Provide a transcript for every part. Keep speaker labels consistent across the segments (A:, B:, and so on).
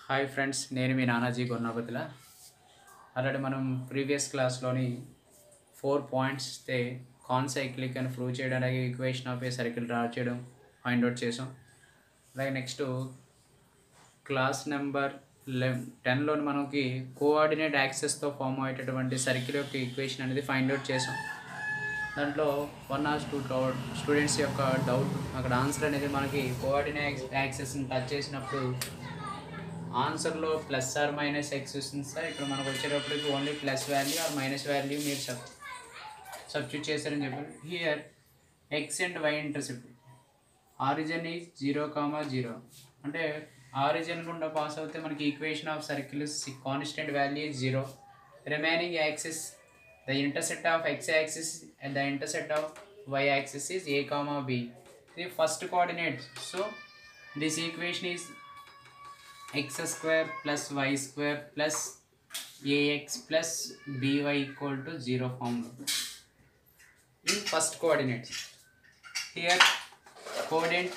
A: Hi friends నేను మీ నానాజీ గొన్నపతిల ఆల్రెడీ మనం ప్రీవియస్ క్లాస్లోని ఫోర్ పాయింట్స్ తే కాన్సైక్లిక్ అని ప్రూవ్ చేయడానికి equation of a circle draw చేయడం ఫైండ్ అవుట్ చేసాం అలాగే నెక్స్ట్ క్లాస్ నెంబర్ లెవెన్ టెన్లోని మనకి కోఆర్డినేట్ యాక్సెస్తో ఫామ్ అయ్యేటటువంటి సర్కిల్ యొక్క ఈక్వేషన్ అనేది ఫైండ్ అవుట్ చేసాం దాంట్లో వన్ ఆర్ టూ స్టూడెంట్స్ యొక్క డౌట్ అక్కడ ఆన్సర్ అనేది మనకి కోఆర్డినేట్ యాక్సెస్ని టచ్ చేసినప్పుడు ఆన్సర్లో ప్లస్ ఆర్ మైనస్ ఎక్స్ వస్తుంది సార్ ఇక్కడ మనకు వచ్చేటప్పటికి only plus value or minus value మీరు సబ్ సబ్స్టిట్యూట్ చేశారని చెప్పారు here x and y intercept origin is zero comma zero అంటే ఆరిజిన్ గుండా పాస్ అవుతే మనకి equation of circle constant value is zero remaining axis the intersect of x axis and the intersect of y axis is a comma b ఇది first coordinate so this equation is x square plus y square plus a x plus b y equal to zero ఫామ్లో in first coordinates. Here coordinate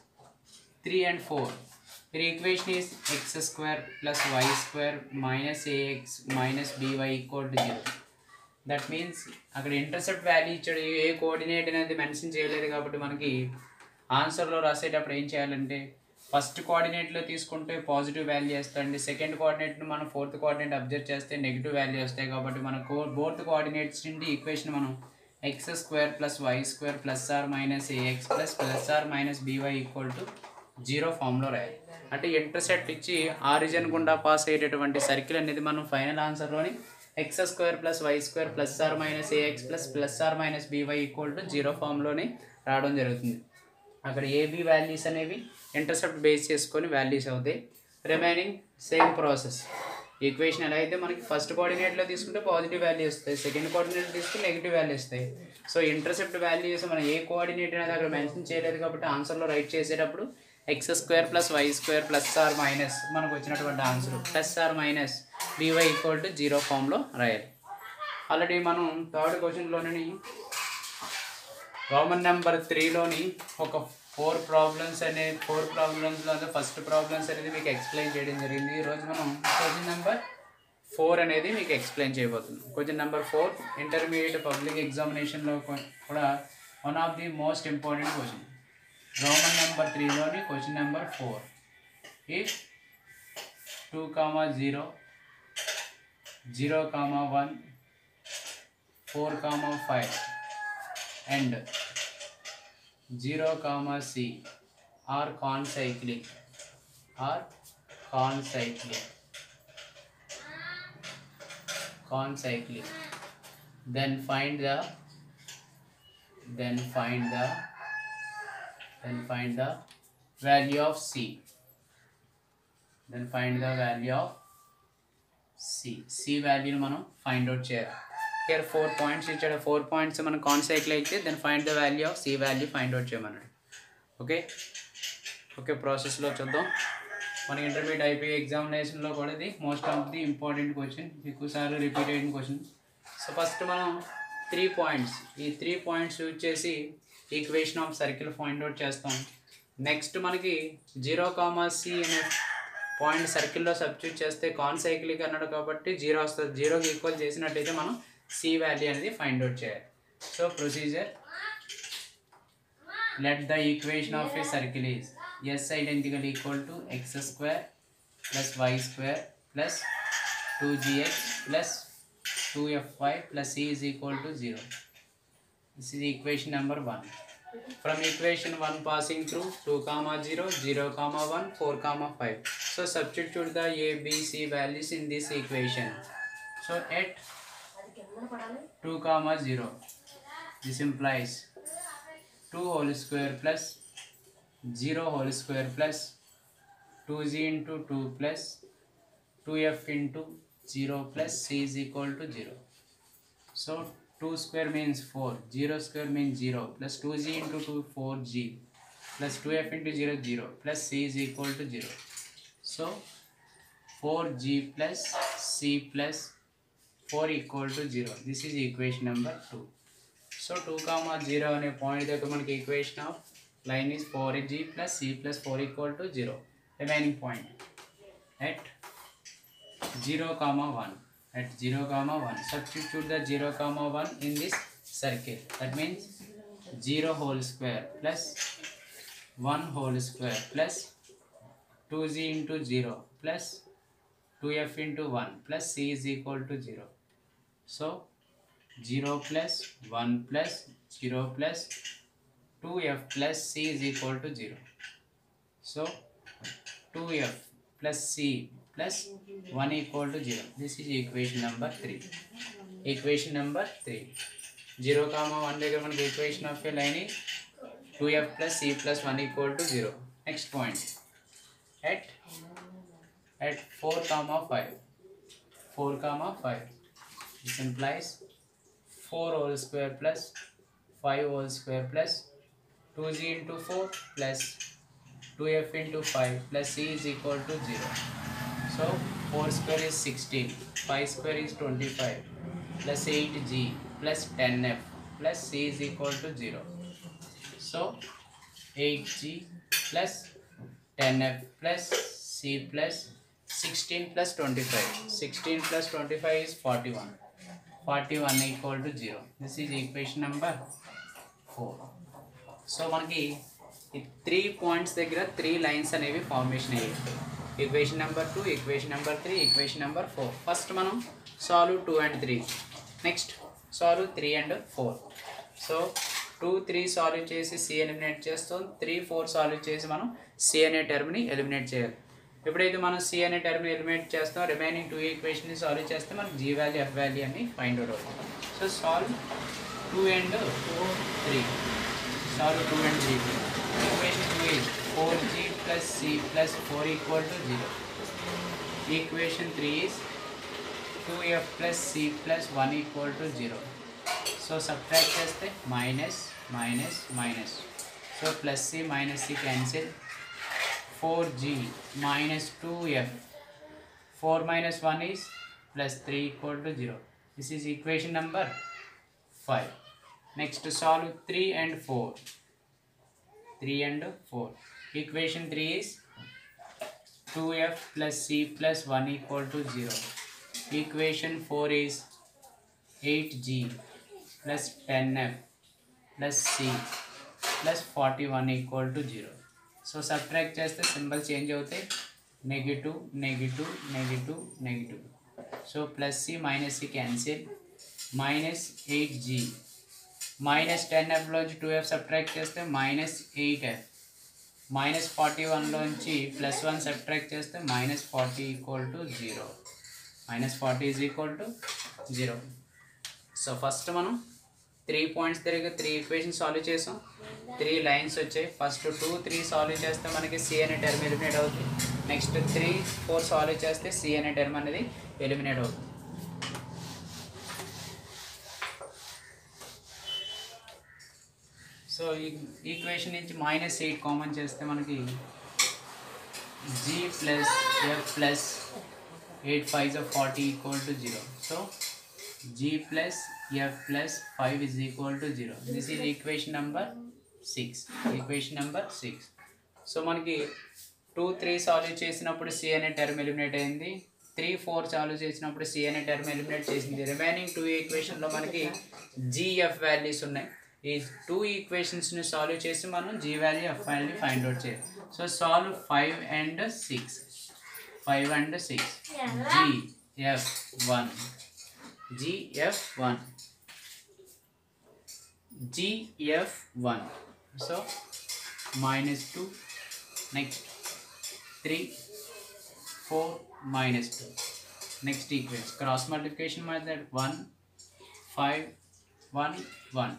A: 3 and 4. Your equation is x square plus y square minus ax minus by equal to 0. That means అక్కడ intercept value ఇచ్చాడు a coordinate అనేది mention చేయలేదు కాబట్టి మనకి ఆన్సర్లో రాసేటప్పుడు ఏం చేయాలంటే ఫస్ట్ కోఆర్డినేట్లో తీసుకుంటే పాజిటివ్ వాల్యూ వస్తాయండి సెకండ్ కోఆర్డినేట్ను మనం ఫోర్త్ కోఆర్డినేట్ అబ్జర్వ్ చేస్తే నెగిటివ్ వాల్యూ వస్తాయి కాబట్టి మనకు బోర్త్ కోఆర్డినేట్స్ నుండి ఈక్వేషన్ మనం x square plus y square plus or minus a x plus plus or minus b y equal to zero ఫామ్లో రాయాలి అంటే ఇంటర్సెప్ట్ ఇచ్చి ఆరిజిన్ గుండా పాస్ అయ్యేటటువంటి సర్కిల్ అనేది మనం ఫైనల్ ఆన్సర్లోని x square plus y square plus or minus a x plus plus or minus b y equal to zero ఫామ్లోనే రావడం జరుగుతుంది అక్కడ ఏబీ వాల్యూస్ అనేవి ఇంటర్సెప్ట్ బేస్ చేసుకొని వాల్యూస్ అవుతాయి రిమైనింగ్ సేమ్ ప్రాసెస్ ఈక్వేషన్ ఎలా అయితే మనకి ఫస్ట్ కోఆర్డినేట్లో తీసుకుంటే పాజిటివ్ వాల్యూ వస్తాయి సెకండ్ కోఆర్డినేట్ తీసుకుంటే నెగిటివ్ వాల్యూ వస్తాయి సో ఇంటర్సెప్ట్ వాల్యూస్ మనం ఏ కోఆర్డినేట్ అనేది అక్కడ మెన్షన్ చేయలేదు కాబట్టి ఆన్సర్లో రైట్ చేసేటప్పుడు x square plus y square plus or minus మనకు వచ్చినటువంటి answer plus or minus b y equal to zero ఫామ్లో రాయాలి ఆల్రెడీ మనం థర్డ్ క్వశ్చన్లోని రోమన్ నెంబర్ త్రీలోని ఒక ఫోర్ ప్రాబ్లమ్స్ అనే ఫోర్ ప్రాబ్లమ్స్లో అంటే ఫస్ట్ ప్రాబ్లమ్స్ అనేది మీకు ఎక్స్ప్లెయిన్ చేయడం జరిగింది ఈరోజు మనం క్వశ్చన్ నెంబర్ ఫోర్ అనేది మీకు ఎక్స్ప్లెయిన్ చేయబోతున్నాం question number four intermediate public ఎగ్జామినేషన్లో కూడా one of the most important question Roman number త్రీలోని question number four if two comma zero zero comma one four comma five and zero comma c are concyclic are concyclic concyclic then find the then find the then find the value of c then find the value of c c value మనం find out చేయాలి here four points ఇచ్చాడు four points మనం concyclic అయితే then find the value of c value find out చేయమన్నాడు okay okay ప్రాసెస్లో చూద్దాం మన intermediate IP ఎగ్జామినేషన్లో కూడా ఇది most of the important question ఎక్కువసార్లు రిపీట్ అయిన క్వశ్చన్ సో ఫస్ట్ మనం త్రీ పాయింట్స్ ఈ త్రీ పాయింట్స్ యూజ్ చేసి equation of circle find out చేస్తాం నెక్స్ట్ మనకి జీరో కామా సి అనే పాయింట్ సర్కిల్లో సబ్స్టిట్యూట్ చేస్తే కాన్సైక్లిక్ అన్నాడు కాబట్టి జీరో వస్తుంది జీరోకి ఈక్వల్ చేసినట్టయితే మనం సి వాల్యూ అనేది ఫైండ్ అవుట్ చేయాలి so procedure let the equation of a circle is s identical equal to x square plus y square plus 2gx plus 2fy plus c is equal to 0 this is equation number 1 from equation 1 passing through 2 comma 0 0 comma 1 4 comma 5 so substitute the a b c values in this equation so at 2 comma 0 this implies 2 whole square plus 0 whole square plus 2z into 2 plus 2f into 0 plus c is equal to 0. So 2 square means 4, 0 square means 0 plus 2z into 2 4g plus 2f into 0 0 plus c is equal to 0. So 4g plus c plus 4 equal to 0. This is equation number 2. So two comma zero అనే point దగ్గర మనకి equation of line is four g plus c plus four equal to zero remaining point at 0 comma 1 at 0 comma 1 substitute the 0 comma 1 in this circle that means 0 whole square plus 1 whole square plus 2z into 0 plus 2f into 1 plus c is equal to 0 so 0 plus 1 plus 0 plus 2f plus c is equal to 0 so 2f plus c plus 1 equal to 0 this is equation number 3 equation number 3 0 comma 1 దగ్గర మనకి equation of a line is 2f plus c plus 1 equal to 0 next point at at 4 comma 5 4 comma 5 this implies 4 whole square plus 5 whole square plus 2z into 4 plus 2f into 5 plus c is equal to 0 so 4 square is 16 5 square is 25 plus 8g plus 10f plus c is equal to 0 so 8g plus 10f plus c plus 16 plus 25 16 plus 25 is 41 41 equal to 0 this is equation number 4 so మనకి ఈ three points దగ్గర three lines అనేవి formation అయ్యాయి equation number two equation number three equation number four first మనం solve two and three next solve three and four so two three solve చేసి c eliminate చేస్తాం three four solve చేసి మనం c అనే టర్మ్ని eliminate చేయాలి ఎప్పుడైతే మనం సి అనే టర్మ్ ఎలిమినేట్ చేస్తాం రిమైనింగ్ టూ ఈక్వేషన్ని సాల్వ్ చేస్తే మనకి జీ వాల్యూ ఎఫ్ వాల్యూ అని ఫైండ్ అవుట్ అవుతుంది so solve two and three solve 2 and 3 equation 2 is 4g plus c plus 4 equal to 0 equation 3 is 2f plus c plus 1 equal to 0 so subtract చేస్తే minus minus minus so plus c minus c cancel 4g minus 2f 4 minus 1 is plus 3 equal to 0 this is equation number 5 Next solve 3 and 4. 3 and 4. Equation 3 is 2f plus c plus 1 equal to 0. Equation 4 is 8g plus 10f plus c plus 41 equal to 0. So subtract చేస్తే symbol change అవుతాయి negative negative negative negative so plus c minus c cancel minus eight g minus ten ఎఫ్లోంచి two f subtract చేస్తే minus eight f minus forty వన్లోంచి plus one subtract చేస్తే minus forty equal to zero minus forty is equal to zero so first మనం three points దగ్గర three equation solve చేసాం three lines వచ్చాయి first two three solve చేస్తే మనకి c అనే term eliminate అవుతుంది నెక్స్ట్ త్రీ ఫోర్ సాల్వ్ చేస్తే c అనే టర్మ్ అనేది ఎలిమినేట్ అవుతుంది సో ఈ ఈక్వేషన్ నుంచి మైనస్ ఎయిట్ కామన్ చేస్తే మనకి g plus f plus eight five forty equal to zero so g plus f plus five is equal to zero this is equation number six equation number six so మనకి two three solve చేసినప్పుడు c అనే term eliminate అయింది three four solve చేసినప్పుడు c అనే term eliminate చేసింది remaining two ఈక్వేషన్లో మనకి g f values ఉన్నాయి ఈ టూ ఈక్వేషన్స్ని సాల్వ్ చేసి మనం g value f value find out చేయాలి so solve five and six five and six g f one g f one g f one so minus two next three four minus two next equation cross multiplication method one five one one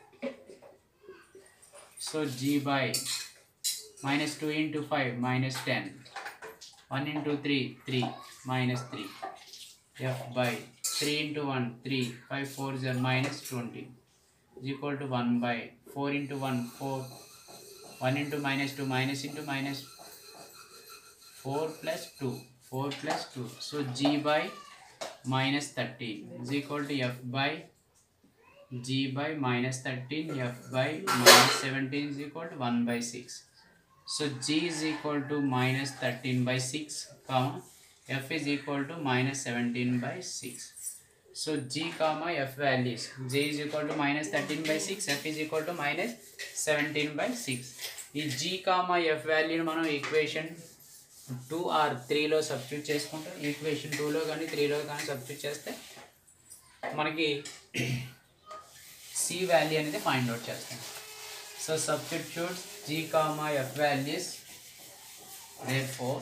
A: So g by minus 2 into 5 minus 10. 1 into 3, 3 minus 3. f by 3 into 1, 3. 5 4 is minus 20. is equal to 1 by 4 into 1, 4. 1 into minus 2, minus into minus 4 plus 2. 4 plus 2. So g by minus 13 is equal to f by g by minus 13 f by minus 17 is equal to 1 by 6 so g is equal to minus thirteen by six comma f is equal to minus seventeen by six so g comma f values g is equal to minus thirteen by six f is equal to minus seventeen by six ఈ g comma f వాల్యూని మనం equation two or త్రీలో substitute చేసుకుంటాం equation టూలో కానీ త్రీలో కానీ substitute చేస్తే మనకి సి వాల్యూ అనేది ఫైండ్ అవుట్ చేస్తాం so substitute g comma f values therefore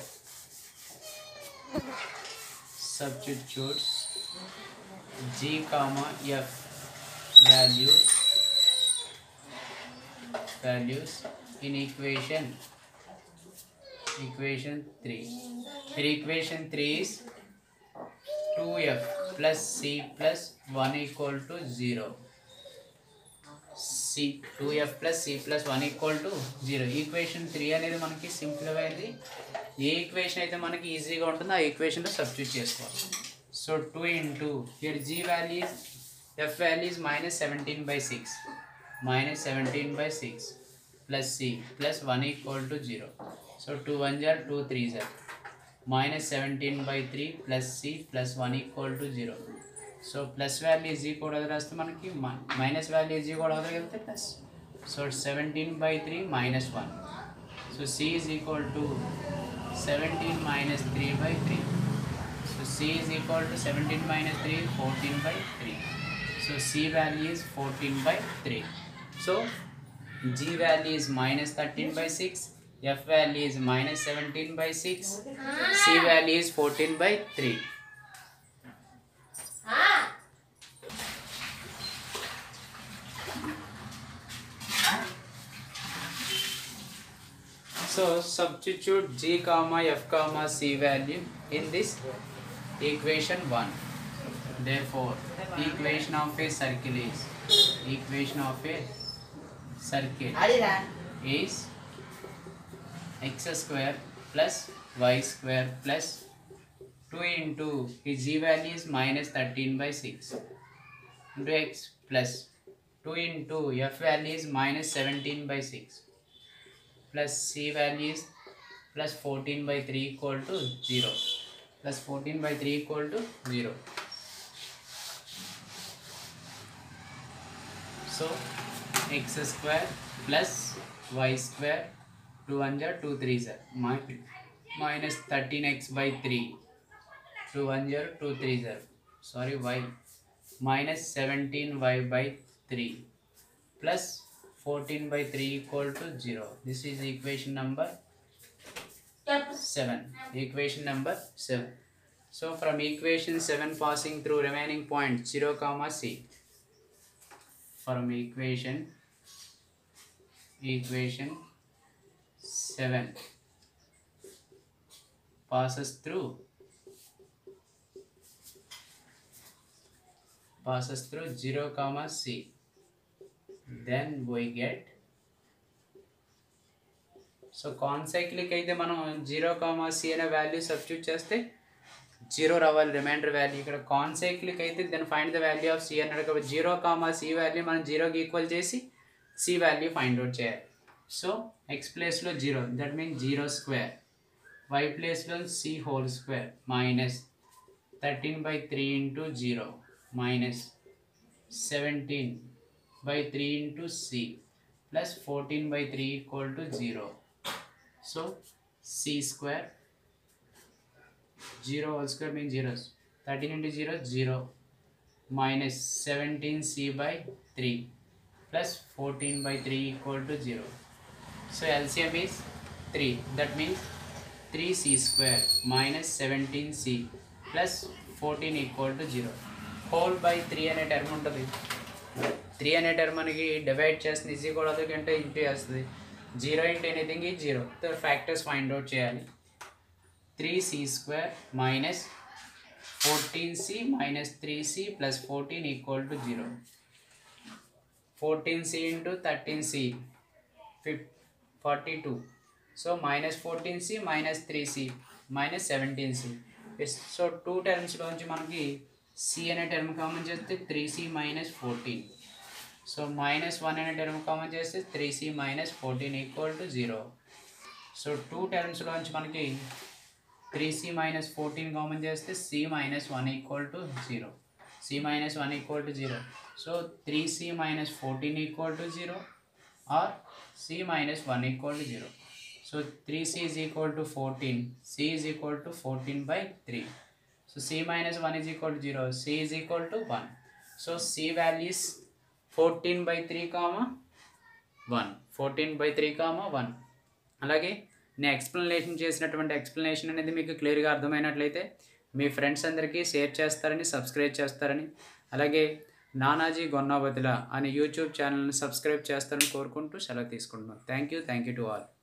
A: substitutes g comma f values values in equation equation 3 here equation 3 is 2f plus c plus 1 equal to 0 c two f plus c plus one equal to zero equation three అనేది మనకి simple అయింది ఏ equation అయితే మనకి ఈజీగా ఉంటుందో ఆ ఈక్వేషన్లో substitute చేసుకోవాలి so two into here g values f values minus seventeen by six minus seventeen by six plus c plus one equal to zero so two one జార్ టూ త్రీ జార్ minus seventeen by three plus c plus one equal to zero so plus value is equal రాస్తే మనకి minus value is equal వెళ్తే plus so seventeen by three minus one so c is equal to seventeen minus three by three so c is equal to seventeen minus three fourteen by three so c value is fourteen by three so g value is minus 13 by 6 f value is minus 17 by 6 c value is 14 by 3 so substitute g comma f comma c value in this equation 1 therefore equation of a circle is equation of a circle
B: అడిరా
A: is x square plus y square plus 2 into his g value is minus 13 by 6 into x plus 2 into f value is minus 17 by 6 plus c value is plus 14 by 3 equal to 0 plus 14 by 3 equal to 0 so x square plus y square 2 1 jar 2 3 jar Mi- minus 13x by 3 2 1 jar 2 3 jar sorry y minus 17y by 3 plus 14 by 3 equal to 0 this is equation number
B: చెప్పు
A: 7 equation number 7 so from equation 7 passing through remaining point 0 comma c from equation equation 7 passes through passes through 0 comma c then we get so concyclic అయితే మనం zero comma c అనే value substitute చేస్తే zero రావాలి remainder value ఇక్కడ concyclic అయితే then find the value of c అన్నాడు కాబట్టి zero comma C value మనం జీరోకి ఈక్వల్ చేసి సి వాల్యూ ఫైండ్ అవుట్ చేయాలి సో ఎక్స్ ప్లేస్లో zero that mean zero square y ప్లేస్లో c whole square minus thirteen by three into zero minus seventeen by three into c plus fourteen by three equal to zero so c square zero whole square mean zeros thirteen into zero zero minus seventeen c by three plus fourteen by three equal to zero so LCM is three that means three c square minus seventeen c plus fourteen equal to zero whole by three అనే term ఉంటుంది three అనే term మనకి divide చేస్తుంది easy కూడా కంటే into వేస్తుంది zero into anything ఈ zero factors find out చేయాలి three c square minus fourteen c minus three c plus fourteen equal to zero fourteen c into thirteen c ఫిఫ్ forty two so minus fourteen c minus three c minus seventeen C so two టర్మ్స్లోంచి మనకి c అనే term common చేస్తే three c minus fourteen so minus one అనే term common చేస్తే three c minus fourteen equal to zero so two టర్మ్స్లోంచి మనకి three c minus fourteen common చేస్తే c minus one equal to zero c minus one equal to zero so three c minus fourteen equal to zero or c minus one equal to zero so three c is equal to fourteen c is equal to fourteen by three so c minus one is equal to zero c is equal to one so c values fourteen by three comma one fourteen by three comma one అలాగే నేను explanation చేసినటువంటి explanation అనేది మీకు క్లియర్గా అర్థమైనట్లయితే మీ friends అందరికీ share చేస్తారని సబ్స్క్రైబ్ చేస్తారని అలాగే నానాజీ గొన్నాబతిల అనే యూట్యూబ్ ఛానల్ని సబ్స్క్రైబ్ చేస్తారని కోరుకుంటూ సెలవు తీసుకుంటున్నాను thank you thank you to all